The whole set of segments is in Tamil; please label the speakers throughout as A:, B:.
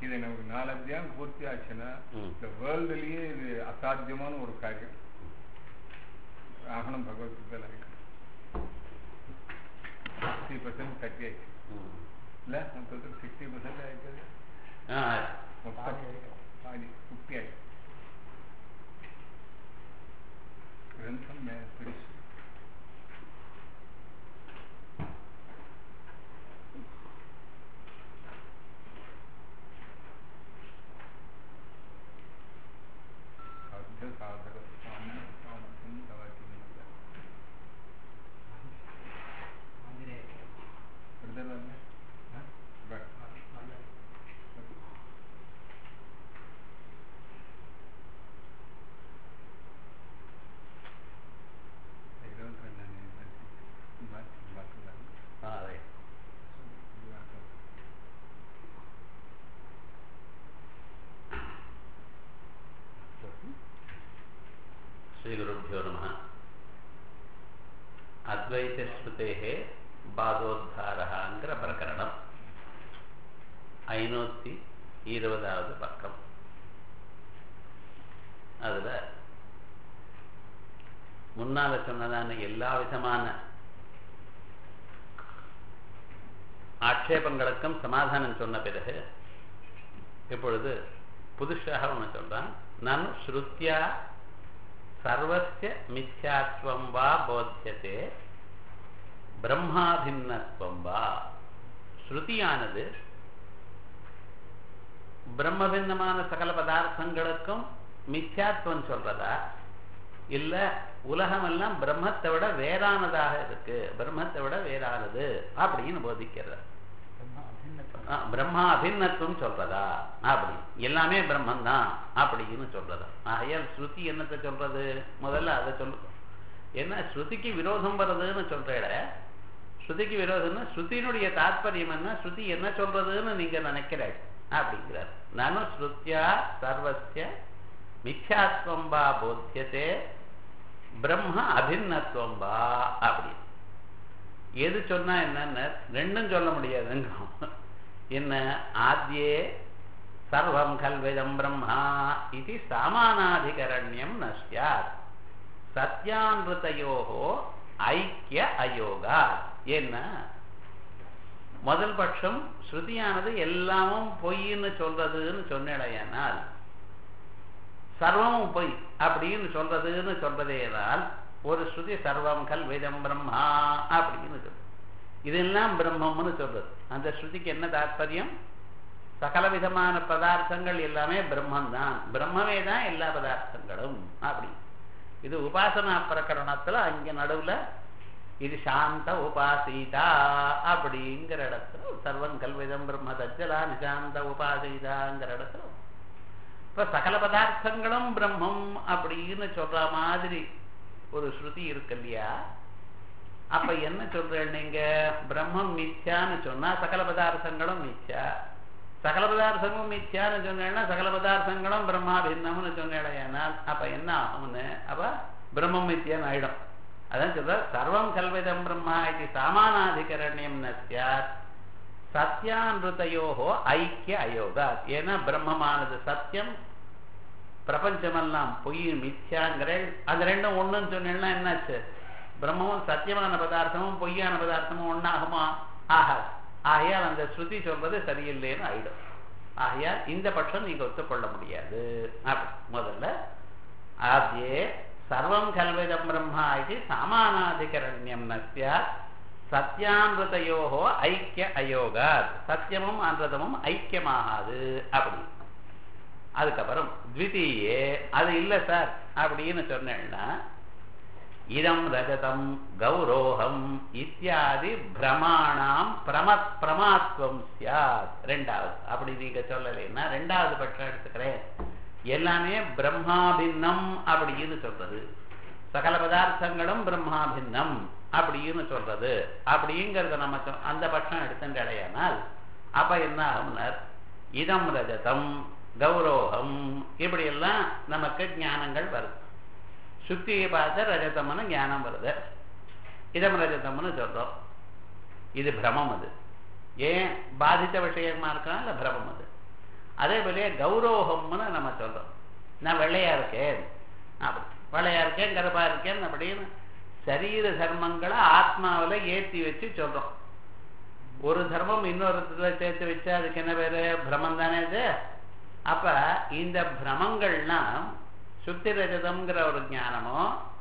A: இது நமக்கு நாலு அத்தியாயம் பூர்த்தி ஆச்சுன்னா
B: ம்.
A: இந்த வேர்ல்டுலயே இது அசாத்தியமான ஒரு காரியம் ஆகணும் பகவத்கீதையில் சிக்ஸ்டி பர்சன்ட் கட்டி ஆயிடுச்சு
B: ம்.
A: இல்லை மொத்தத்தில் சிக்ஸ்டி பர்சன்ட் ஆயிடுச்சு
B: ஆ,
A: மொத்தம் பாதி ஃபிஃப்டி ஆயிடுச்சு கிரந்தம் மே- பெருசு சாத்திய சாதக சுவாமி சாமர்த்தியம் தவத்தியம் விடுதலை பட் இருபத்தி ரெண்டாம் தேதி பார்க்கலாம்
B: ஆ, right. ஸ்ரீகுருभ्यो நமः அத்வைதஸ்ருதேः பாதோத்தாரஹாங்கிற பிரகரணம் ஐநூற்றி இருபதாவது பக்கம் அதுல முன்னால சொன்னதான எல்லா விதமான ஆட்சேபங்களுக்கும் சமாதானம் சொன்ன பிறகு இப்பொழுது புதுசாக ஒன்று சொல்றான் நான் ஸ்ருத்யா சர்வஸ்ய மித்யாத்வம் வா போத்தியதே பிரம்மாபின்னத்வம் வா ஸ்ருதியானது பிரம்மபின்னமான சகல பதார்த்தங்களுக்கும் மித்யாத்வம் சொல்றதா இல்ல உலகமெல்லாம் பிரம்மத்தை விட வேறானதாக இருக்கு பிரம்மத்தை விட வேறானது அப்படின்னு போதிக்கிறது ஆ, பிரம்மா அபிநத்துவம் சொல்றதா அப்படி எல்லாமே பிரம்மன் தான் அப்படின்னு சொல்றதா ஆகையால் ஸ்ருதி என்னத்தை சொல்றது முதல்ல அதை சொல்லுங்க என்ன ஸ்ருதிக்கு விரோதம் வருதுன்னு சொல்றேட ஸ்ருதிக்கு விரோதம்னா ஸ்ருதியினுடைய தாத்பரியம் என்ன ஸ்ருதி என்ன சொல்றதுன்னு நீங்க நினைக்கிறாள் அப்படிங்கிறார் நானும் ஸ்ருத்யா சர்வஸ்ய மித்யாத்வம் வா போத்தியதே பிரம்ம அபிநத்துவம் வா அப்படி எது சொன்னா என்னன்னு ரெண்டும் சொல்ல முடியாதுங்கிறோம் என்ன ஆத்யே சர்வம் கல்விதம் பிரம்மா இது சாமானாதிகரண்யம் நஷ்யாத் சத்யான்ருதையோகோ ஐக்கிய அயோகா என்ன முதல் பட்சம் ஸ்ருதியானது எல்லாமும் பொய்ன்னு சொல்றதுன்னு சொன்னடையானால் சர்வமும் பொய் அப்படின்னு சொல்றதுன்னு சொல்றதேனால் ஒரு ஸ்ருதி சர்வம் கல்விதம் பிரம்மா அப்படின்னு சொல்றது இதெல்லாம் பிரம்மம்னு சொல்றது அந்த ஸ்ருதிக்கு என்ன தாற்பயம் சகல விதமான பதார்த்தங்கள் எல்லாமே பிரம்மன் தான் பிரம்மமே தான் எல்லா பதார்த்தங்களும் அப்படி இது உபாசனா பிரகரணத்துல அங்க நடுவுல இது சாந்த உபாசீதா அப்படிங்கிற இடத்துல சர்வம் கல்விதம் பிரம்ம தஜ்ஜலா நிசாந்த உபாசீதாங்கிற இடத்துல இப்ப சகல பதார்த்தங்களும் பிரம்மம் அப்படின்னு சொல்ற மாதிரி ஒரு ஸ்ருதி இருக்கு இல்லையா அப்ப என்ன சொல்றேன் நீங்க பிரம்மம் மித்யான்னு சொன்னா சகல பதார்த்தங்களும் மித்யா சகல பதார்த்தமும் மித்யான்னு சொன்னேன்னா சகல பதார்த்தங்களும் பிரம்மா பின்னம்னு சொன்னேடையானால் அப்ப என்ன ஆகும்னு அப்ப பிரம்மம் மித்யான்னு ஆயிடும் அதான் சொல்ற சர்வம் கல்விதம் பிரம்மா இது சாமானாதிகரண்யம் நசியாத் சத்யான்ருதையோகோ ஐக்கிய அயோகா ஏன்னா பிரம்மமானது சத்தியம் பிரபஞ்சமெல்லாம் பொய் மித்யாங்கிற அது ரெண்டும் ஒண்ணுன்னு சொன்னேன்னா என்னாச்சு பிரம்மமும் சத்தியமான பதார்த்தமும் பொய்யான பதார்த்தமும் ஒன்னாகுமா ஆகாது ஆகையால் அந்த ஸ்ருதி சொல்றது சரியில்லைன்னு ஆயிடும் ஆகையால் இந்த பட்சம் நீங்க ஒத்துக்கொள்ள முடியாது அப்படி முதல்ல ஆத்யே சர்வம் கல்விதம் பிரம்மா இது சாமானாதிகரண்யம் நசியா சத்யாமிருதையோகோ ஐக்கிய அயோகா சத்தியமும் அன்றதமும் ஐக்கியமாகாது அப்படி அதுக்கப்புறம் த்விதீயே அது இல்லை சார் அப்படின்னு சொன்னேன்னா இதம் ரஜதம் கௌரோகம் இத்தியாதி பிரமாணாம் பிரமத் பிரமாத்வம் சியாத் ரெண்டாவது அப்படி நீங்க சொல்லலைன்னா ரெண்டாவது பட்சம் எடுத்துக்கிறேன் எல்லாமே பிரம்மாபின்னம் அப்படின்னு சொல்றது சகல பதார்த்தங்களும் பிரம்மாபின்னம் அப்படின்னு சொல்றது அப்படிங்கிறத நம்ம சொ- அந்த பட்சம் எடுத்துட்டு அடையானால் அப்ப என்ன ஆகும்னர் இதம் ரஜதம் கௌரோகம் இப்படி எல்லாம் நமக்கு ஞானங்கள் வருது சுத்தியை பார்த்து ரஜதம்னு ஞானம் வருது இதம் ரஜதம்னு சொல்றோம் இது பிரமம் அது ஏன் பாதித்த விஷயமா இருக்கா இல்ல பிரமம் அது அதே போலயே கௌரோகம்னு நம்ம சொல்றோம் நான் வெள்ளையா இருக்கேன் அப்படி வெள்ளையா இருக்கேன் கருப்பா இருக்கேன் அப்படின்னு சரீர தர்மங்களை ஆத்மாவில ஏத்தி வச்சு சொல்றோம் ஒரு தர்மம் இன்னொரு சேர்த்து வச்சா அதுக்கு என்ன பேரு பிரமம் தானே இது அப்ப இந்த பிரமங்கள்லாம் சுத்தி ரஜதம்ங்கிற ஒரு ஞானமோ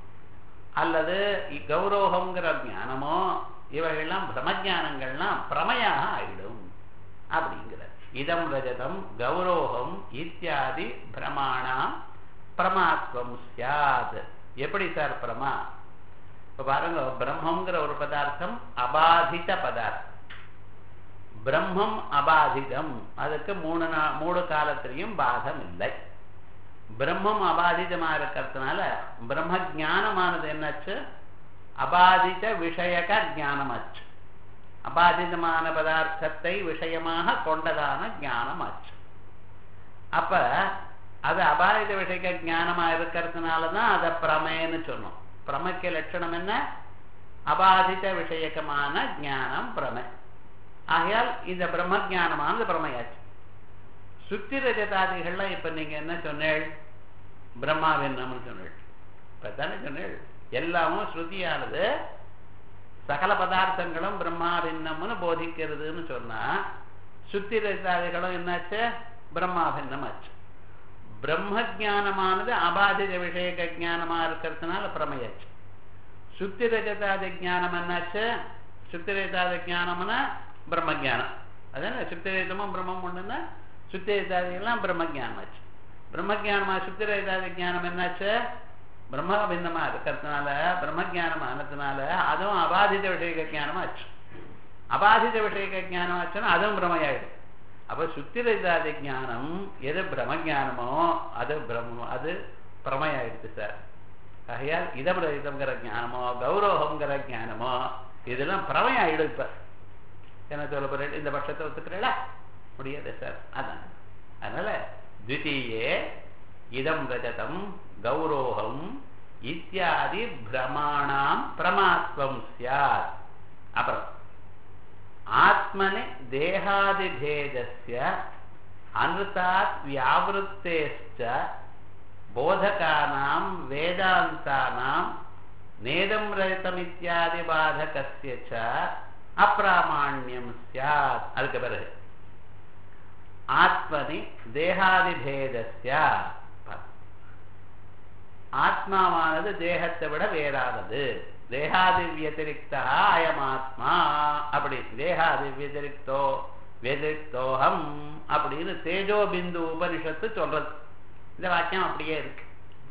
B: அல்லது கௌரோகம்ங்கிற ஞானமோ இவைகள்லாம் பிரமஜானங்கள்லாம் பிரமையாக ஆயிடும் அப்படிங்கிற இதம் ரஜதம் கௌரோகம் இத்தியாதி பிரமாணம் பிரமாத்வம் சியாத் எப்படி சார் பிரமா இப்ப பாருங்க பிரம்மங்கிற ஒரு பதார்த்தம் அபாதித பதார்த்தம் பிரம்மம் அபாதிதம் அதுக்கு மூணு நா மூணு காலத்திலையும் பாதம் இல்லை பிரம்மம் அபாதிதமா இருக்கிறதுனால பிரம்ம ஜானமானது என்னாச்சு அபாதித விஷயக ஞானமாச்சு அபாதிதமான பதார்த்தத்தை விஷயமாக கொண்டதான ஞானமாச்சு அப்ப அது அபாதித விஷயக ஞானமா இருக்கிறதுனாலதான் அதை பிரமேன்னு சொன்னோம் பிரமைக்கு லட்சணம் என்ன அபாதித விஷயகமான ஞானம் பிரமை ஆகையால் இந்த பிரம்ம ஜானமானது பிரமையாச்சு சுத்தி ரஜதாதிகள்லாம் இப்ப நீங்க என்ன சொன்னேள் பிரம்மாவின்னம்னு சொன்னேள் இப்ப தானே சொன்னேள் எல்லாமும் ஸ்ருதியானது சகல பதார்த்தங்களும் பிரம்மாபின்னம்னு போதிக்கிறதுன்னு சொன்னா சுத்தி ரஜதாதிகளும் என்னாச்சு பிரம்மாபின்னம் ஆச்சு பிரம்ம ஜானமானது அபாதித விஷயக ஜானமா இருக்கிறதுனால பிரமையாச்சு சுத்தி ரஜதாதி ஜானம் என்னாச்சு சுத்தி ரஜதாதி ஜானம்னா பிரம்ம ஜானம் அதான சுத்திரேதமும் பிரம்மம் ஒண்ணுன்னா சுத்திரேதாதிகள்லாம் பிரம்ம ஜானம் ஆச்சு பிரம்ம ஜானமா சுத்திரேதாதி ஜானம் என்னாச்சு பிரம்ம பின்னமா இருக்கிறதுனால பிரம்ம ஜானம் ஆனதுனால அதுவும் அபாதித விஷயக ஜானம் ஆச்சு அபாதித விஷயக ஜானம் ஆச்சுன்னா அதுவும் பிரமையாயிடும் அப்ப சுத்திரேதாதி ஜானம் எது பிரம்ம ஜானமோ அது பிரம்ம அது பிரமையாயிடுச்சு சார் ஆகையால் இதமிரகிதம்ங்கிற ஞானமோ கௌரவங்கிற ஞானமோ இதெல்லாம் பிரமையாயிடும் இப்ப என்ன சொல்ல போற இந்த பட்சத்தை ஒத்துக்கிறல முடியாது சார் அதான் அதனால த்விதீயே இதம் ரஜதம் கௌரோகம் இத்தியாதி பிரமாணாம் பிரமாத்வம் சியாத் அப்புறம் ஆத்மனி தேகாதிபேதஸ்ய அனுதாத் வியாவிருத்தேஷ்ட போதகானாம் வேதாந்தானாம் நேதம் ரஜதமித்யாதி பாதகஸ்ய ச அப்பிராமாண்யம் சியாத் அதுக்கு பிறகு ஆத்மனி தேகாதிபேதஸ்ய ஆத்மாவானது தேகத்தை விட வேறானது தேகாதி வியதிரிக்தா அயமாத்மா அப்படி தேகாதி வியதிரிக்தோ வெதிரிக்தோகம் அப்படின்னு தேஜோ பிந்து உபனிஷத்து சொல்றது இந்த வாக்கியம் அப்படியே இருக்கு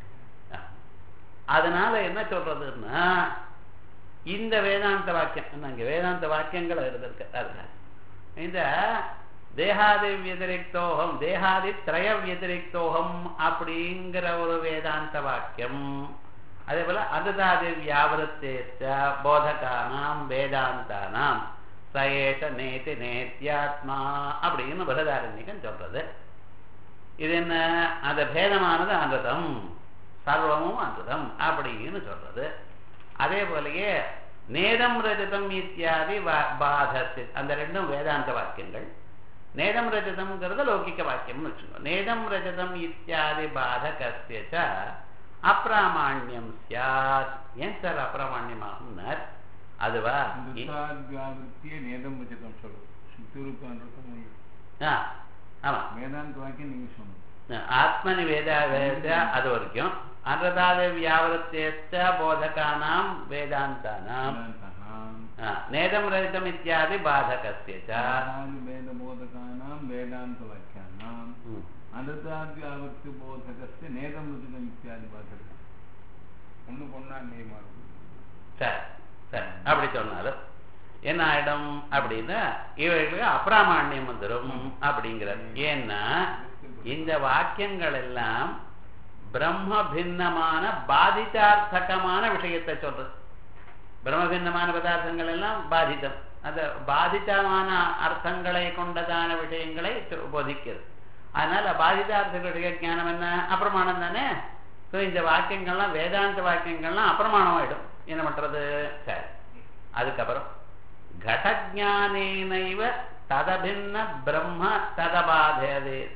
B: அதனால என்ன சொல்றதுன்னா இந்த வேதாந்த வாக்கியம் இங்க வேதாந்த வாக்கியங்கள் இருந்திருக்கு அதுல இந்த தேகாதி வியதிரிக்தோகம் தேகாதி திரய வியதிரிக்தோகம் அப்படிங்கிற ஒரு வேதாந்த வாக்கியம் அதே போல அதுதாதி வியாவிருத்தேச்ச போதகானாம் வேதாந்தானாம் சயேஷ நேதி நேத்தியாத்மா அப்படின்னு பிரதாரண்யகம் சொல்றது இது என்ன அந்த பேதமானது அந்ததம் சர்வமும் அந்ததம் அப்படின்னு சொல்றது அதே போலயே நேதம் ரஜதம் இத்தியாதி பாதசி அந்த ரெண்டும் வேதாந்த வாக்கியங்கள் நேதம் ரஜதம்ங்கிறது லௌகிக்க வாக்கியம்னு வச்சுக்கோங்க நேதம் ரஜதம் இத்தியாதி பாதகஸ்ய அப்பிராமாண்யம் சியாத் ஏன் சார் அப்பிராமாண்யமாகும்னார் அதுவா
A: வியாவிருத்திய நேதம் வச்சுதான் சொல்றது சுத்திருப்பன்றது
B: ஆ ஆமா
A: வேதாந்த வாக்கியம் நீங்க சொன்னது
B: ஆத்மனி வேதா வேத அது வரைக்கும் அன்றதாத வியாவிருத்தேச்ச போதகானாம் வேதாந்தானாம் நேதம் ரஜிதம் இத்தியாதி பாதகஸ்ய
A: வேதபோதகானாம் வேதாந்த வாக்கியானாம் அனுதாத்யாவர்த்தி போதகஸ்ய நேதம் ரஜிதம் இத்தியாதி பாதகம் ஒண்ணு பொண்ணா நியமா இருக்கு
B: சரி சரி அப்படி சொன்னாலும் என்ன ஆயிடும் அப்படின்னா இவர்களுக்கு அப்பிராமாண்யம் வந்துடும் அப்படிங்கிறது ஏன்னா இந்த வாக்கியங்கள் எல்லாம் பிரம்ம பின்னமான பாதிதார்த்தகமான விஷயத்தை சொல்றது பிரம்ம பின்னமான பதார்த்தங்கள் எல்லாம் பாதிதம் அந்த பாதிதமான அர்த்தங்களை கொண்டதான விஷயங்களை போதிக்கிறது அதனால பாதிதார்த்த விஷய ஞானம் என்ன அப்பிரமாணம் தானே ஸோ இந்த வாக்கியங்கள்லாம் வேதாந்த வாக்கியங்கள்லாம் அப்பிரமாணமாயிடும் என்ன பண்றது சரி அதுக்கப்புறம் கடஜானேனைவ ததபின்ன பிரம்ம ததபாதேது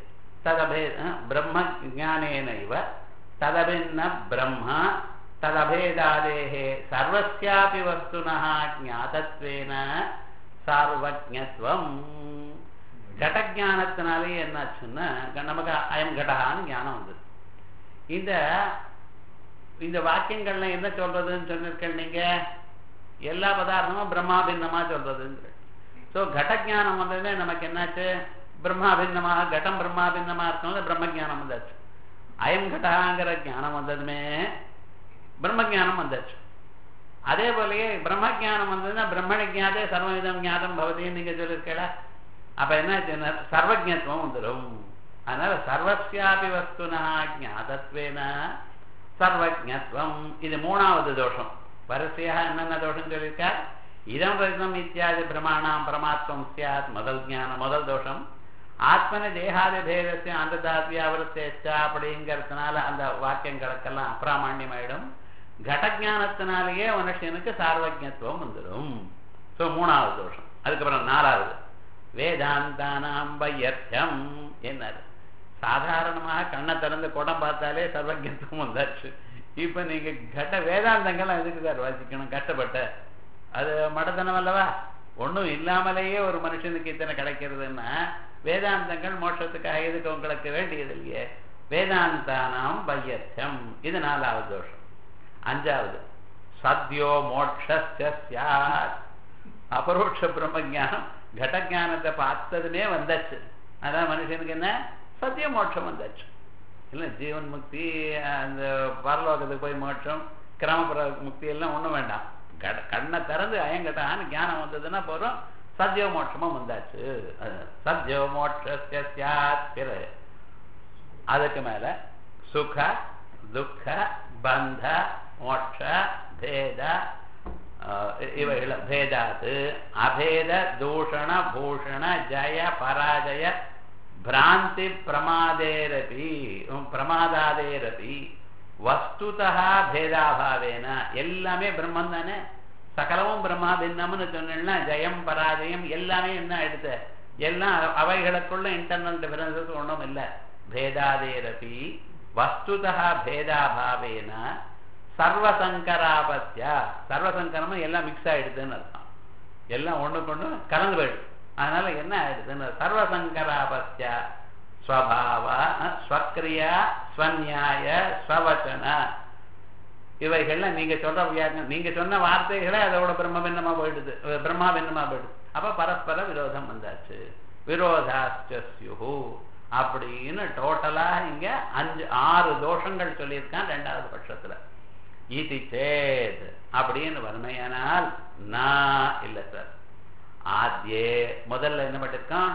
B: ததபே பிரம்ம ஜானேனைவ ததபின்ன பிரம்ம ததபேதாதேஹே சர்வஸ்யாபி வஸ்துனः ஞாதத்வேன சார்வஜத்வம் கடஜானத்தினாலே என்னாச்சுன்னா நமக்கு அயம் கடகான்னு ஞானம் வந்தது இந்த இந்த வாக்கியங்கள்ல என்ன சொல்றதுன்னு சொன்னிருக்கேன் நீங்க எல்லா பதார்த்தமும் பிரம்மாபின்னமா சொல்றதுங்கிற ஸோ கடஜானம் வந்ததுமே நமக்கு என்னாச்சு பிரம்மாபின்னமாக கடம் பிரம்மாபின்னமா இருக்கணும் பிரம்ம ஜானம் வந்தாச்சு அயம் கடகாங்கிற ஞானம் வந்ததுமே பிரம்ம ஜானம் வந்தாச்சு அதே போலயே பிரம்ம ஜானம் வந்ததுன்னா பிரம்மண ஜாதே சர்வவிதம் ஞாதம் பவதின்னு நீங்க சொல்லியிருக்கல அப்ப என்ன சர்வஜத்துவம் வந்துடும் அதனால சர்வசியாபி வஸ்துனா ஜாதத்வேன சர்வஜத்துவம் இது மூணாவது தோஷம் வரிசையாக என்னென்ன தோஷம் சொல்லியிருக்கார் இதம் ரஜனம் இத்தியாதி பிரமாணம் பிரமாத்வம் சியாத் முதல் ஞானம் முதல் தோஷம் ஆத்மன தேகாதி பேதத்தை அந்த தாத்வியாவிரத்தேச்சா அப்படிங்கிறதுனால அந்த வாக்கியங்களுக்கெல்லாம் அப்பிராமாண்யம் ஆயிடும் கடஜானத்தினாலேயே மனுஷனுக்கு சார்வஜத்துவம் வந்துடும் ஸோ மூணாவது தோஷம் அதுக்கப்புறம் நாலாவது வேதாந்தானாம் வையர்த்தம் என்னாரு சாதாரணமாக கண்ணை திறந்து குடம் பார்த்தாலே சர்வஜத்துவம் வந்தாச்சு இப்ப நீங்க கட்ட வேதாந்தங்கள்லாம் எதுக்கு சார் வாசிக்கணும் கஷ்டப்பட்ட அது மடத்தனம் அல்லவா ஒன்றும் இல்லாமலேயே ஒரு மனுஷனுக்கு இத்தனை கிடைக்கிறதுன்னா வேதாந்தங்கள் மோட்சத்துக்காக எதுக்கு உங்களுக்கு வேண்டியது இல்லையே வேதாந்தானாம் வையர்த்தம் இது நாலாவது தோஷம் அஞ்சாவது சத்யோ மோட்சாத் அபரோட்ச பிரம்ம ஜானம் கடஜானத்தை பார்த்ததுமே வந்தாச்சு அதான் மனுஷனுக்கு என்ன சத்திய மோட்சம் வந்தாச்சு இல்லை ஜீவன் முக்தி அந்த பரலோகத்துக்கு போய் மோட்சம் கிராமப்புற முக்தி எல்லாம் ஒன்றும் வேண்டாம் கட கண்ணை திறந்து அயங்கட்டான்னு ஞானம் வந்ததுன்னா போகிறோம் சத்யோ மோட்சமும் வந்தாச்சு சத்யோ மோட்சாத் பிறகு அதுக்கு மேல சுக துக்க பந்த மோட்ச பேத இவைகள் பேதாத்து அபேத தூஷண பூஷண ஜய பராஜய பிராந்தி பிரமாதேரபி பிரமாதாதேரபி வஸ்துதா பேதாபாவேன எல்லாமே பிரம்மன் தானே சகலமும் பிரம்மா பின்னம்னு சொன்னா ஜெயம் பராஜயம் எல்லாமே என்ன ஆயிடுது எல்லாம் அவைகளுக்குள்ள இன்டர்னல் டிஃபரன்சஸ் ஒன்றும் இல்லை பேதாதேரபி வஸ்துதா பேதாபாவேன சர்வசங்கராபத்தியா சர்வசங்கரமும் எல்லாம் மிக்ஸ் ஆயிடுதுன்னு அர்த்தம் எல்லாம் ஒண்ணுக்கு ஒண்ணு கலந்து போயிடுது அதனால என்ன ஆயிடுதுன்னு சர்வசங்கராபத்தியா ஸ்வபாவ ஸ்வக்ரியா ஸ்வன்யாய ஸ்வவச்சன இவைகள்ல நீங்க சொல்ற வியாக்கியம் நீங்க சொன்ன வார்த்தைகளே அதோட பிரம்ம பின்னமா போயிடுது பிரம்மா பின்னமா போயிடுது அப்ப பரஸ்பர விரோதம் வந்தாச்சு விரோதாஸ்யு அப்படின்னு டோட்டலா இங்க அஞ்சு ஆறு தோஷங்கள் சொல்லியிருக்கான் ரெண்டாவது பட்சத்துல ஈதி சேத் அப்படின்னு வறுமையானால் நான் இல்லை சார் ஆத்தியே முதல்ல என்ன பண்ணிருக்கான்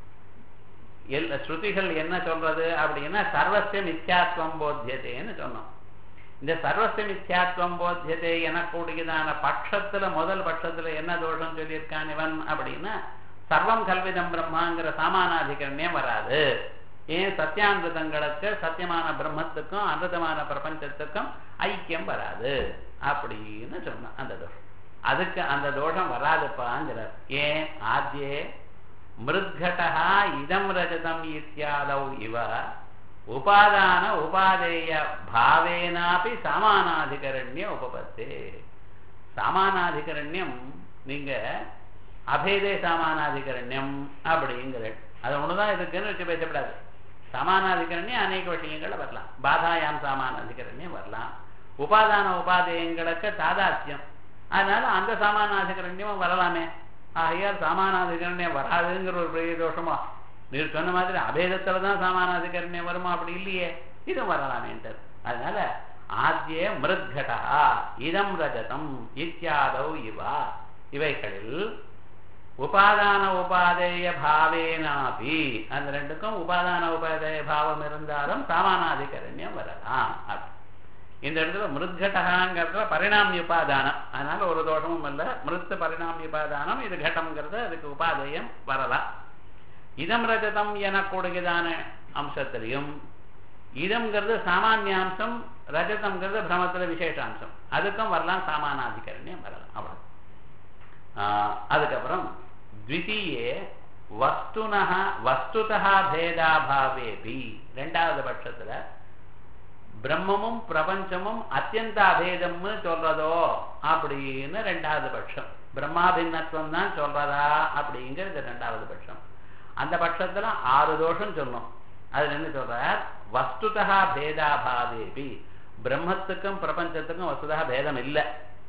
B: எல்லா ஸ்ருதிகள் என்ன சொல்றது அப்படின்னா சர்வசிய மித்யாத்வம் போத்தியதேன்னு சொன்னோம் இந்த சர்வசிய மித்யாத்வம் போத்தியதே எனக்கூடியதான பட்சத்துல முதல் பட்சத்துல என்ன தோஷம் சொல்லியிருக்கான் இவன் அப்படின்னா சர்வம் கல்விதம் பிரம்மாங்கிற சமானாதிகரண்யம் வராது ஏன் சத்தியாமிருதங்களுக்கு சத்தியமான பிரம்மத்துக்கும் அமிர்தமான பிரபஞ்சத்துக்கும் ஐக்கியம் வராது அப்படின்னு சொன்னான் அந்த தோஷம் அதுக்கு அந்த தோஷம் வராதுப்பாங்கிறார் ஏன் ஆத்தியே மிருத்கட்டா இதம் ரஜதம் இத்தியாதவ் இவ உபாதான உபாதேய பாவேனாப்பி சமானாதிகரண்ய உபபத்தே சமானாதிகரண்யம் நீங்க அபேதே சமானாதிகரண்யம் அப்படிங்கிற அது ஒண்ணுதான் இருக்குன்னு வச்சு பேசப்படாது சமானாதிகரண்யம் அநேக விஷயங்கள்ல வரலாம் பாதாயாம் சமானாதிகரண்யம் வரலாம் உபாதான உபாதேயங்களுக்கு தாதாத்தியம் அதனால அந்த சமானாதிகரண்யமும் வரலாமே ஆகையால் சமானாதிகரண்யம் வராதுங்கிற ஒரு பெரிய தோஷமா நீர் சொன்ன மாதிரி அபேதத்துல தான் சமானாதிகரண்யம் வருமா அப்படி இல்லையே இதுவும் வரலாமேன்றது அதனால ஆத்திய மிருத்கடா இதம் ரஜதம் இத்தியாதவ் இவா இவைகளில் உபாதான உபாதேய பாவேனாபி அந்த ரெண்டுக்கும் உபாதான உபாதேய பாவம் இருந்தாலும் சாமானாதிகரண்யம் வரலாம் இந்த இடத்துல மிருத்கட்டகாங்கிறதுல பரிணாமிய உபாதானம் அதனால ஒரு தோஷமும் இல்லை மிருத்து பரிணாமிய உபாதானம் இது கட்டம்ங்கிறது அதுக்கு உபாதேயம் வரலாம் இதம் ரஜதம் எனக்கூடியதான அம்சத்திலையும் இதம்ங்கிறது சாமானியாம்சம் ரஜதம்ங்கிறது பிரமத்துல விசேஷாம்சம் அதுக்கும் வரலாம் சாமானாதிகரண்யம் வரலாம் அவ்வளவு அதுக்கப்புறம் த்விதீயே வஸ்துனா வஸ்துதா பேதாபாவேபி ரெண்டாவது பட்சத்துல பிரம்மமும் பிரபஞ்சமும் அத்தியந்த அபேதம்னு சொல்றதோ அப்படின்னு ரெண்டாவது பட்சம் பிரம்மாபின்னத்துவம் தான் சொல்றதா அப்படிங்கிறது ரெண்டாவது பட்சம் அந்த பட்சத்துல ஆறு தோஷம் சொல்லும் அதுல என்ன சொல்றார் வஸ்துதா பேதாபாவேபி பிரம்மத்துக்கும் பிரபஞ்சத்துக்கும் வஸ்துதா பேதம் இல்லை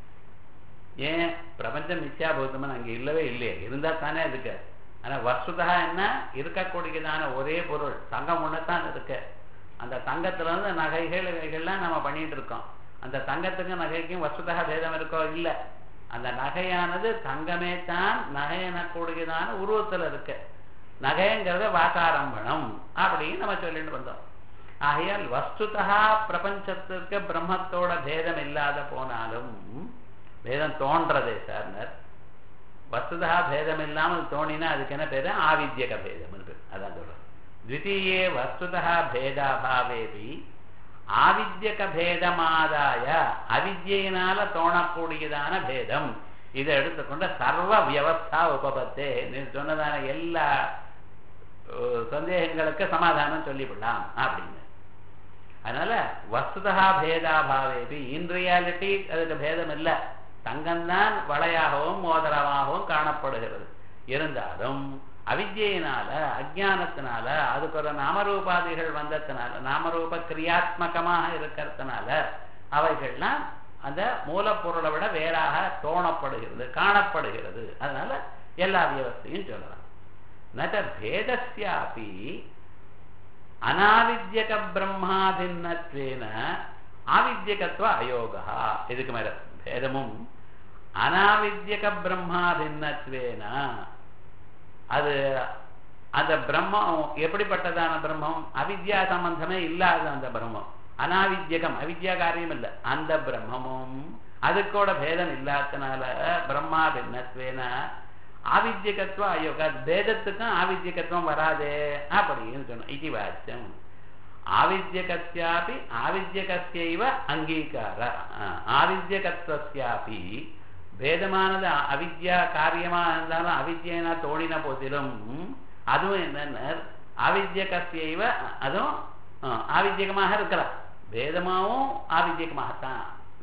B: ஏன் பிரபஞ்சம் மித்யாபூதம்னு அங்க இல்லவே இல்லையே இருந்தா தானே இருக்கு ஆனா வஸ்துதா என்ன இருக்கக்கூடியதான ஒரே பொருள் தங்கம் ஒண்ணுதான் இருக்கு அந்த தங்கத்துல இருந்து நகைகள் இவைகள்லாம் நம்ம பண்ணிட்டு இருக்கோம் அந்த தங்கத்துக்கும் நகைக்கும் வஸ்துதா பேதம் இருக்கோ இல்ல அந்த நகையானது தங்கமே தான் நகை எனக்கூடியதான உருவத்துல இருக்கு நகைங்கிறத வாக்காரம்பணம் அப்படின்னு நம்ம சொல்லிட்டு வந்தோம் ஆகையால் வஸ்துதா பிரபஞ்சத்திற்கு பிரம்மத்தோட பேதம் இல்லாத போனாலும் பேதம் தோன்றதே சார்னர் வஸ்துதா பேதம் இல்லாமல் தோணினா அதுக்கு என்ன பேரு ஆவித்யக பேதம் பேர் அதான் சொல்றேன் द्वितीये वस्तुतः भेदाभावेपि ஆவித்யக பேதமாதாய அவித்யினால தோணக்கூடியதான பேதம் இதை எடுத்துக்கொண்ட சர்வ வியவஸ்தா உபபத்தே நீ சொன்னதான எல்லா சந்தேகங்களுக்கு சமாதானம் சொல்லிவிடலாம் அப்படின்னு அதனால வஸ்துதா பேதாபாவேபி இன் ரியாலிட்டி அதுக்கு பேதம் இல்லை தங்கம்தான் வளையாகவும் மோதிரமாகவும் காணப்படுகிறது இருந்தாலும் அவித்யினால அஜானத்தினால அதுக்கு ஒரு நாமரூபாதிகள் வந்ததுனால நாமரூப கிரியாத்மகமாக இருக்கிறதுனால அவைகள்லாம் அந்த மூலப்பொருளை விட வேறாக தோணப்படுகிறது காணப்படுகிறது அதனால எல்லா வியவஸ்தையும் சொல்லலாம் நட பேதஸ்யாபி அனாவித்யக பிரம்மாதின்னத்வேன ஆவித்யகத்துவ அயோகா இதுக்கு மேல பேதமும் அனாவித்யக பிரம்மாதின்னத்வேன அது அந்த பிரம்மம் எப்படிப்பட்டதான பிரம்மம் அவித்யா சம்பந்தமே இல்லாத அந்த பிரம்மம் அனாவித்யகம் அவித்யா காரியம் இல்லை அந்த பிரம்மமும் அதுக்கூட பேதம் இல்லாதனால பிரம்மா பின்னத்வேன ஆவித்யகத்துவம் அயோகா பேதத்துக்கும் ஆவித்யகத்துவம் வராதே அப்படின்னு சொன்னோம் இது வாச்சியம் ஆவித்யகஸ்யாபி ஆவித்யகஸ்யைவ அங்கீகார ஆவித்யகத்வஸ்யாபி பேதமானது அவித்யா காரியமா இருந்தாலும் அவித்யனா தோணின போதிலும் அதுவும் என்னென்ன ஆவித்யகஸ்யைவ அதுவும் ஆவித்யகமாக இருக்கலாம் பேதமாவும் ஆவித்யகமாகத்தான்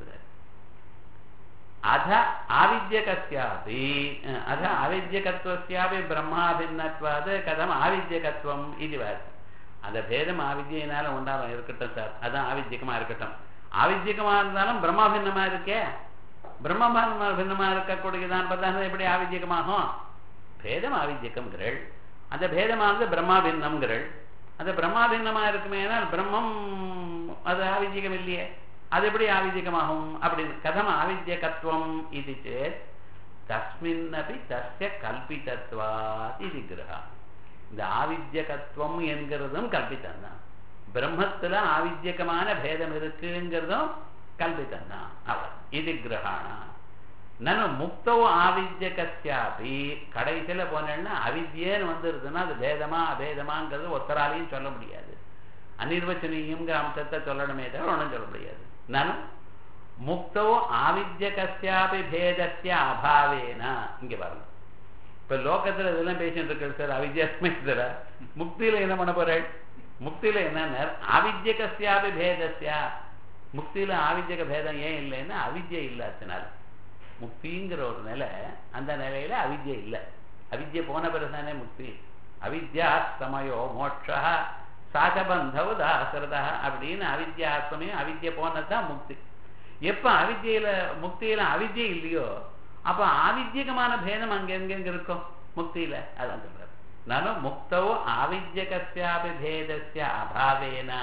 B: அத ஆவித்யகஸ்யாபி அத ஆவித்யகத்வஸ்யாபி பிரம்மாபின்னத்வாது கதம் ஆவித்யகத்துவம் இது வாசி அந்த பேதம் ஆவித்யினால உண்டாகும் இருக்கட்டும் சார் அதான் ஆவித்யகமா இருக்கட்டும் ஆவித்யகமா இருந்தாலும் பிரம்மாபின்னமா இருக்கே பிரம்ம பின்னமா இருக்கக்கூடியதான் பிரதானம் எப்படி ஆவித்யகமாகும் பேதம் ஆவித்யகம்ங்கிறள் அந்த பேதமானது பிரம்மா பின்னம்ங்கிறள் அந்த பிரம்மா பின்னமா இருக்குமேனால் பிரம்மம் அது ஆவித்யகம் இல்லையே அது எப்படி ஆவித்யகமாகும் அப்படின்னு கதம் ஆவித்யகத்துவம் இது சேத் தஸ்மின்னபி தஸ்ய கல்பிதத்வா இது கிரகா இந்த ஆவித்யகத்துவம் என்கிறதும் கல்பித்தம் தான் பிரம்மத்துல ஆவித்யகமான பேதம் இருக்குங்கிறதும் கல்பித்தம் தான் அவர் இது கிரகாணா நனு முக்தோ ஆவித்யகஸ்யாபி கடைசியில போனேன்னா அவித்யேன்னு வந்துருதுன்னா அது பேதமா அபேதமாங்கிறது ஒத்தராலையும் சொல்ல முடியாது அனிர்வச்சனீயங்கிற அம்சத்தை சொல்லணுமே தவிர ஒன்றும் சொல்ல முடியாது நனு முக்தோ ஆவித்யகஸ்யாபி பேதஸ்ய அபாவேனா இங்க பாருங்க இப்ப லோகத்துல இதெல்லாம் பேசிட்டு இருக்கு சார் அவித்யாத்மத்துல முக்தியில என்ன பண்ண போறேன் முக்தியில என்ன ஆவித்யகஸ்யாபி பேதஸ்யா முக்தியில ஆவித்யக பேதம் ஏன் இல்லைன்னா அவித்யை இல்லாதனால முக்திங்கிற ஒரு நிலை அந்த நிலையில அவித்யை இல்லை அவித்யை போன பிறகுதானே முக்தி அவித்யா சமயோ மோட்சா சாகபந்தவ தாசரதா அப்படின்னு அவித்யா சமயம் அவித்யை போனதுதான் முக்தி எப்ப அவித்யில முக்தியில அவித்யை இல்லையோ அப்ப ஆவித்யகமான பேதம் அங்க எங்கெங்க இருக்கும் முக்தியில அதான் சொல்றாரு நானும் முக்தவோ ஆவித்யகஸ்யாபி பேதஸ்ய அபாவேன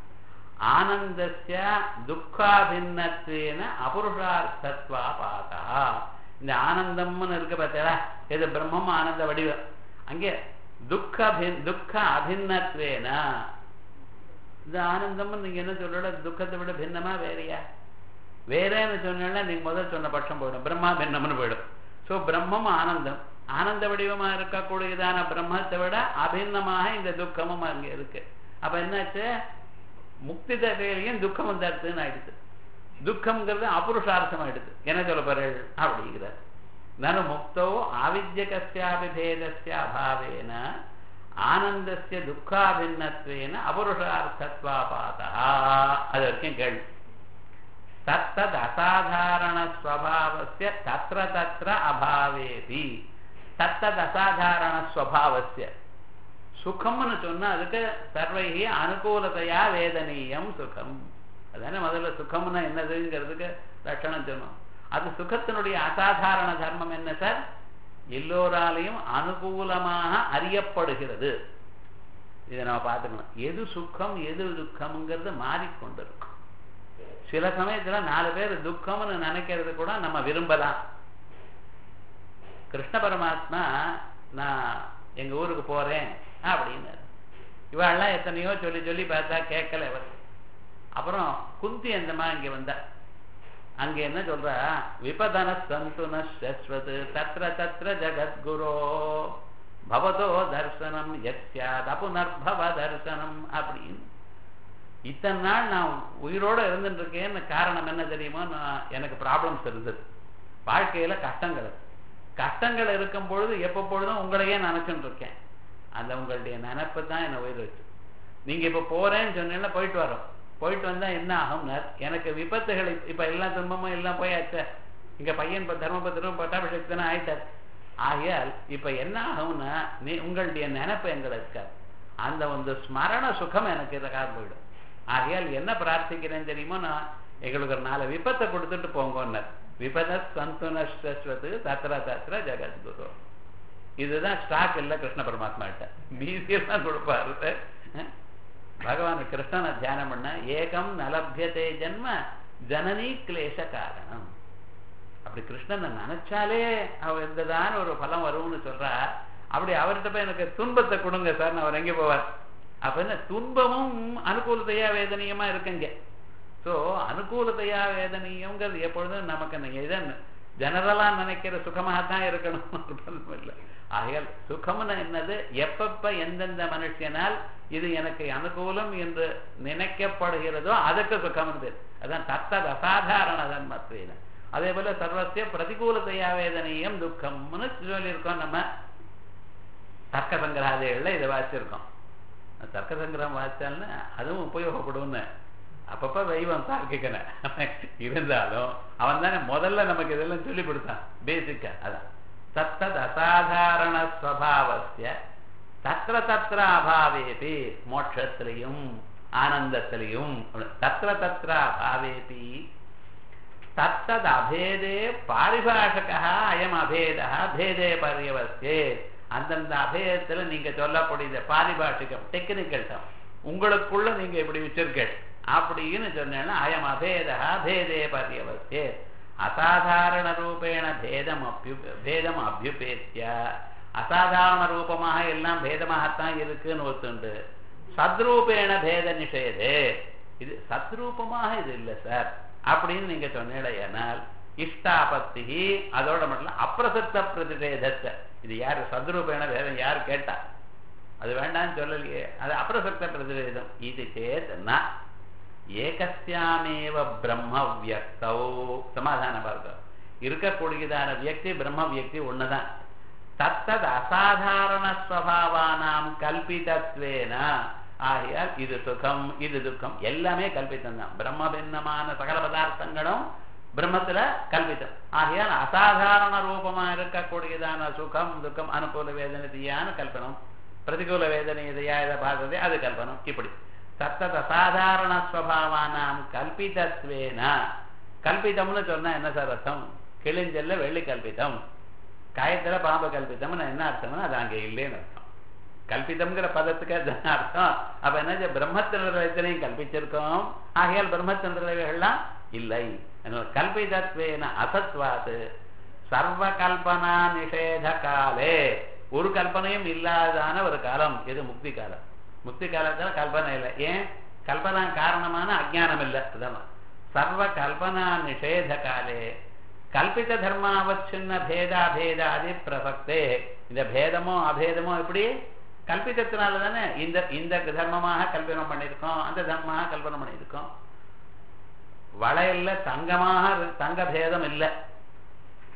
B: ஆனந்தஸ்ய துக்காபின்னத்வேன அபுருஷார்த்தத்வா பாதா இந்த ஆனந்தம்னு இருக்கு பார்த்தா இது பிரம்மம் ஆனந்த வடிவம் அங்கே துக்க துக்க அபின்னத்வேன இந்த ஆனந்தம்னு நீங்க என்ன சொல்ற துக்கத்தை விட பின்னமா வேறையா வேறேன்னு சொன்னா நீங்க முதல் சொன்ன பட்சம் போயிடும் பிரம்மா பின்னம்னு போயிடும் ஸோ பிரம்மம் ஆனந்தம் ஆனந்த வடிவமா இருக்கக்கூடியதான பிரம்மத்தை விட அபின்னமாக இந்த துக்கமும் அங்க இருக்கு அப்ப என்னாச்சு முக்தி தகையிலையும் துக்கம் வந்தாருன்னு ஆயிடுது துக்கம்ங்கிறது அபுருஷார்த்தம் ஆயிடுது என்ன சொல்ல போறேன் அப்படிங்கிறார் நனு முக்தோ ஆவித்யகஸ்யாபி பேதஸ்ய அபாவேன ஆனந்தஸ்ய துக்காபின்னத்வேன அபுருஷார்த்தத்வாபாதா அது வரைக்கும் கேள்வி தத்தத் அசாதாரண ஸ்வபாவஸ்ய தத்ர தத்ர அபாவேபி தத்தத் அசாதாரண ஸ்வபாவஸ்ய சுகம்னு சொன்னா அதுக்கு சர்வைகி அனுகூலத்தையா வேதனீயம் சுகம் அதானே முதல்ல சுகம்னா என்னதுங்கிறதுக்கு லட்சணம் சொன்னோம் அது சுகத்தினுடைய அசாதாரண தர்மம் என்ன சார் எல்லோராலையும் அனுகூலமாக அறியப்படுகிறது இதை நம்ம பார்த்துக்கணும் எது சுக்கம் எது துக்கம்ங்கிறது மாறிக்கொண்டிருக்கும் சில சமயத்துல நாலு பேர் துக்கம்னு நினைக்கிறது கூட நம்ம விரும்பலாம் கிருஷ்ண பரமாத்மா நான் எங்க ஊருக்கு போறேன் அப்படின்னு இவாள்லாம் எத்தனையோ சொல்லி சொல்லி பார்த்தா கேட்கல அவர் அப்புறம் குந்தி அந்தமா இங்க வந்தா அங்க என்ன சொல்றா விபதன சந்துன சஸ்வத் தத்ர தத்ர ஜகத்குரோ பவதோ தர்சனம் எத்யாத் அப்புனர்பவ தர்சனம் அப்படின்னு இத்தனை நாள் நான் உயிரோட இருந்துட்டு இருக்கேன்னு காரணம் என்ன தெரியுமோ நான் எனக்கு ப்ராப்ளம்ஸ் இருந்தது வாழ்க்கையில கஷ்டங்கள் கஷ்டங்கள் இருக்கும் பொழுது எப்ப பொழுதும் உங்களையே நினைச்சுட்டு இருக்கேன் அந்த உங்களுடைய நினைப்பு தான் என்னை உயிர் வச்சு நீங்க இப்ப போறேன்னு சொன்னீங்கன்னா போயிட்டு வரோம் போயிட்டு வந்தா என்ன ஆகும்னா எனக்கு விபத்துகள் இப்ப எல்லாம் துன்பமும் எல்லாம் போயாச்ச இங்க பையன் இப்ப தர்மபத்திரம் பட்டாபிஷேகத்தன ஆயிட்டார் ஆகையால் இப்ப என்ன ஆகும்னா நீ உங்களுடைய நினைப்பு எங்களை இருக்காது அந்த வந்து ஸ்மரண சுகம் எனக்கு இதற்காக போயிடும் ஆகையால் என்ன பிரார்த்திக்கிறேன் தெரியுமோ நான் எங்களுக்கு ஒரு நாலு விபத்தை கொடுத்துட்டு போங்கன்னார் விபத சந்துனஸ்வத்து தத்ர தத்ர ஜெகத்குரு இதுதான் ஸ்டாக் இல்ல கிருஷ்ண பரமாத்மா கிட்ட மீதியெல்லாம் கொடுப்பாரு பகவான் கிருஷ்ணனை தியானம் பண்ண ஏகம் நலபியதே ஜென்ம ஜனனி கிளேச காரணம் அப்படி கிருஷ்ணனை நினைச்சாலே அவ இருந்ததான ஒரு பலம் வரும்னு சொல்றா அப்படி அவர்கிட்ட போய் எனக்கு துன்பத்தை கொடுங்க சார் அவர் எங்கே போவார் அப்ப என்ன துன்பமும் அனுகூலத்தையா வேதனையமா இருக்குங்க சோ அனுகூலத்தையா வேதனையங்கிறது எப்பொழுதும் நமக்கு எதன் ஜெனரலா நினைக்கிற சுகமாகத்தான் இருக்கணும் இல்லை ஆகையால் சுகம்னு என்னது எப்பப்ப எந்தெந்த மனுஷனால் இது எனக்கு அனுகூலம் என்று நினைக்கப்படுகிறதோ அதுக்கு சுகம் அதான் தத்தது அசாதாரண தன்மத்வேன அதே போல சர்வசிய பிரதிகூலத்தையா வேதனையும் துக்கம்னு சொல்லியிருக்கோம் நம்ம தர்க்க சங்கிரகாதிகள்ல இதை வாசிச்சிருக்கோம் தர்க்க சங்கிரகம் வாசிச்சால்னா அதுவும் உபயோகப்படும்னு அப்பப்ப வைவம் தார்க்கிக்கன இருந்தாலும் அவன் தானே முதல்ல நமக்கு இதெல்லாம் சொல்லி கொடுத்தான் பேசிக்கா அதான் தத்தது அசாதாரண ஸ்வபாவசிய தத்திர தத்திர அபாவேபி மோட்சத்திலையும் ஆனந்தத்திலையும் தத்திர தத்திர அபாவேபி தத்தது அபேதே பாரிபாஷகா அயம் அபேதா பேதே பரியவஸ்தே அந்தந்த அபேதத்துல நீங்க சொல்லக்கூடிய பாரிபாஷிகம் டெக்னிக்கல் டம் உங்களுக்குள்ள நீங்க இப்படி வச்சிருக்கீங்க அப்படின்னு சொன்னேன்னா அயம் அபேதா பேதே பரியவஸ்தே அசாதாரண ரூபேண பேதம் அபியு பேதம் அபியுபேத்திய அசாதாரண ரூபமாக எல்லாம் பேதமாகத்தான் இருக்குன்னு ஒத்துண்டு சத்ரூபேண பேத நிஷேதே இது சத்ரூபமாக இது இல்லை சார் அப்படின்னு நீங்க சொன்னீடையானால் இஷ்டாபத்தி அதோட மட்டும் அப்பிரசத்த பிரதிஷேதத்தை இது யாரு சத்ரூபேண பேதம் யார் கேட்டா அது வேண்டாம்னு சொல்லலையே அது அப்பிரசக்த பிரதிவேதம் இது சேத்னா ஏகஸ்யாமேவ பிரம்ம வியக்தௌ சமாதான பார்க்க இருக்கக்கூடியதான வியக்தி பிரம்ம வியக்தி ஒண்ணுதான் தத்தது அசாதாரண ஸ்வபாவானாம் கல்பிதத்வேன ஆகையால் இது சுகம் இது துக்கம் எல்லாமே கல்பித்தம் தான் பிரம்ம பின்னமான சகல பதார்த்தங்களும் பிரம்மத்துல கல்பித்தம் ஆகையால் அசாதாரண ரூபமா இருக்கக்கூடியதான சுகம் துக்கம் அனுகூல வேதனை தீயான கல்பனம் பிரதிகூல வேதனை இதையா இதை பார்த்தது அது கல்பனம் இப்படி தத்தத சாதாரண ஸ்வபாவானாம் கல்பிதத்வேன கல்பிதம்னு சொன்னா என்ன சார் அர்த்தம் கிழிஞ்சல்ல வெள்ளி கல்பிதம் காயத்துல பாம்பு கல்பிதம்னு என்ன அர்த்தம்னா அது அங்கே இல்லைன்னு அர்த்தம் கல்பிதம்ங்கிற பதத்துக்கு அதுதான் அர்த்தம் அப்ப என்ன பிரம்மத்தினரைத்தனையும் கல்பிச்சிருக்கோம் ஆகையால் பிரம்மச்சந்திரவைகள்லாம் இல்லை கல்பிதத்வேன அசத்வாது சர்வ கல்பனா நிஷேத காலே ஒரு கல்பனையும் இல்லாதான ஒரு காலம் இது முக்தி காலம் முக்தி காலத்துல கல்பனை இல்லை ஏன் கல்பனா காரணமான அஜானம் இல்லை அதான் சர்வ கல்பனா நிஷேத காலே கல்பித தர்மாவச்சின்ன பேதா பேதாதி பிரசக்தே இந்த பேதமோ அபேதமோ எப்படி கல்பித்தத்தினால தானே இந்த இந்த தர்மமாக கல்பனம் பண்ணியிருக்கோம் அந்த தர்மமாக கல்பனம் பண்ணியிருக்கோம் வளையல்ல தங்கமாக தங்க பேதம் இல்லை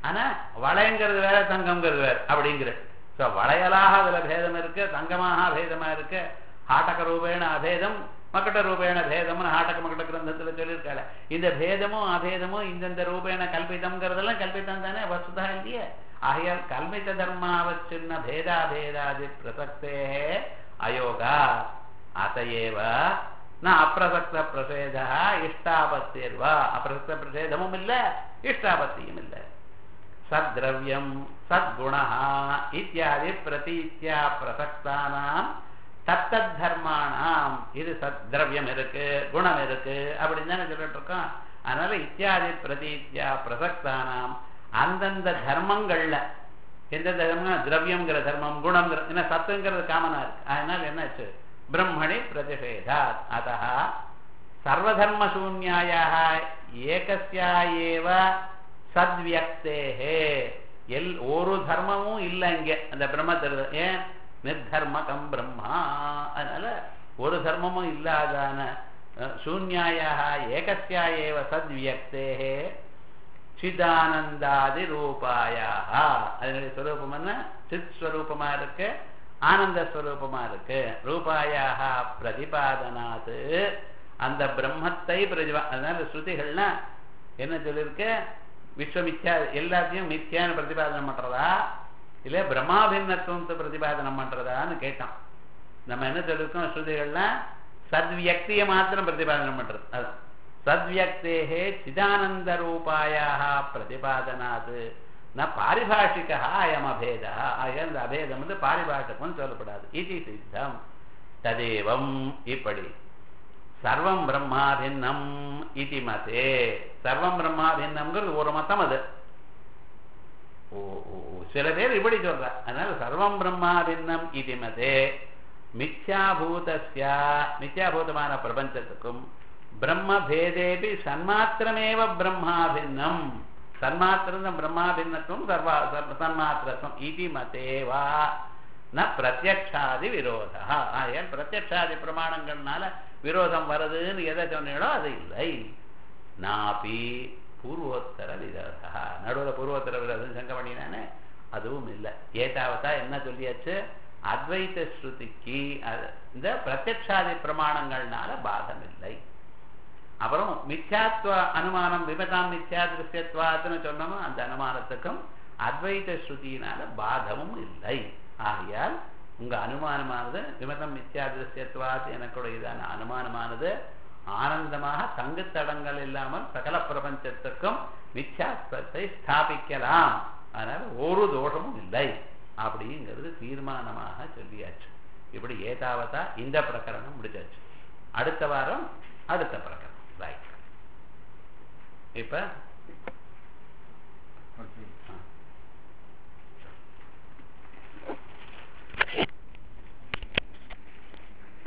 B: ஆனா வளையங்கிறது வேற தங்கம்ங்கிறது வேற அப்படிங்கிற ஸோ வளையலாக அதுல பேதம் இருக்கு தங்கமாக பேதமா இருக்கு ஆட்டக ரூபேண அபேதம் மக்கட்ட ரூபேண பேதம்னு ஆட்டக மக்கட்ட கிரந்தத்துல சொல்லியிருக்காங்க இந்த பேதமும் அபேதமும் இந்தந்த ரூபேண கல்பிதம்ங்கிறதெல்லாம் கல்பிதம் தானே வசுதா இல்லையே ஆகையால் கல்பித தர்மாவச்சின்ன பேதாபேதாதி பிரசக்தே அயோகா அதையேவ ந அப்பிரசக்த பிரசேதா இஷ்டாபத்தியர்வா அப்பிரசக்த பிரசேதமும் இல்ல இஷ்டாபத்தியும் இல்லை சத்ரவியம் சத்குண இத்தியாதி பிரதீத்யா பிரசக்தானாம் தத்தத் தர்மானாம் இது சத் திரவியம் இருக்கு குணம் இருக்கு அப்படின்னு தானே சொல்லிட்டு இருக்கோம் அதனால இத்தியாதி பிரதீத்யா பிரசக்தானாம் அந்தந்த தர்மங்கள்ல எந்தெந்த தர்மம் திரவியம்ங்கிற தர்மம் குணம்ங்கிற என்ன சத்துங்கிறது காமனா இருக்கு அதனால என்னாச்சு பிரம்மணி பிரதிஷேதா அத்த சர்வதர்மசூன்யாயாக ஏகஸ்யா ஏவ சத்வியக்தேஹே எல் ஒரு தர்மமும் இல்லை இங்க அந்த பிரம்மத்தில் ஏன் நிர்தர்மகம் பிரம்மா அதனால ஒரு தர்மமும் இல்லாதான சூன்யாயாக ஏகஸ்யா ஏவ சத்வியக்தேஹே சிதானந்தாதி ரூபாயாக அதனுடைய ஸ்வரூபம் என்ன சித் ஸ்வரூபமா இருக்கு ஆனந்த ஸ்வரூபமா இருக்கு ரூபாயாக பிரதிபாதனாது அந்த பிரம்மத்தை பிரதிபா அதனால ஸ்ருதிகள்னா என்ன சொல்லியிருக்கு விஸ்வமித்யா எல்லாத்தையும் மித்யான்னு பிரதிபாதனம் பண்றதா இல்ல பிரம்மாபின்னத்துவத்தை பிரதிபாதனம் பண்றதான்னு கேட்டான் நம்ம என்ன சொல்லிருக்கோம் ஸ்ருதிகள்லாம் சத்வியக்திய மாத்திரம் பிரதிபாதனம் பண்றது அதான் சத்வியக்தேகே சிதானந்த ரூபாயாக பிரதிபாதனாது ந பாரிபாஷிகா அயம் அபேதா ஆகிய அந்த அபேதம் வந்து பாரிபாஷகம் சொல்லப்படாது இது சித்தம் ததேவம் இப்படி சர்வம் பிரம்மாபின்னம் இது மதே சர்வம் பிரம்மாபின்னம்ங்கிறது ஒரு மத்தம் அது சில பேர் இப்படி சொல்ற அதனால சர்வம் பிரம்மாபின்னம் இது மதே மித்யாபூதஸ்யா மித்யாபூதமான பிரபஞ்சத்துக்கும் பிரம்ம பேதேபி சன்மாத்திரமேவ பிரம்மாபின்னம் சன்மாத்திரம் பிரம்மாபின்னத்துவம் சர்வா சன்மாத்திரத்துவம் இது மதேவா ந பிரத்யக்ஷாதி விரோதா ஆகையால் பிரத்யக்ஷாதி பிரமாணங்கள்னால விரோதம் வருதுன்னு எதை சொன்னீங்களோ அது இல்லை நாபி பூர்வோத்தர விரோதா நடுவில் பூர்வோத்தர விரோதம் சங்க பண்ணினானே அதுவும் இல்லை ஏதாவதா என்ன சொல்லியாச்சு அத்வைத ஸ்ருதிக்கு இந்த பிரத்யக்ஷாதி பிரமாணங்கள்னால பாதம் இல்லை அப்புறம் மித்யாத்வ அனுமானம் விபதாம் மித்யா திருஷ்யத்வாத்துன்னு சொன்னோமோ அந்த அனுமானத்துக்கும் அத்வைத ஸ்ருதியினால பாதமும் இல்லை ஆகையால் உங்க அனுமானமானது விமதம் மித்யா திருஷ்யத்வாத் எனக்குடையதான அனுமானமானது ஆனந்தமாக தங்குத்தடங்கள் இல்லாமல் சகல பிரபஞ்சத்துக்கும் மித்யாத்வத்தை ஸ்தாபிக்கலாம் அதனால ஒரு தோஷமும் இல்லை அப்படிங்கிறது தீர்மானமாக சொல்லியாச்சு இப்படி ஏதாவதா இந்த பிரகரணம் முடிச்சாச்சு அடுத்த வாரம் அடுத்த பிரகரணம் ரைட் இப்ப
A: ஓகே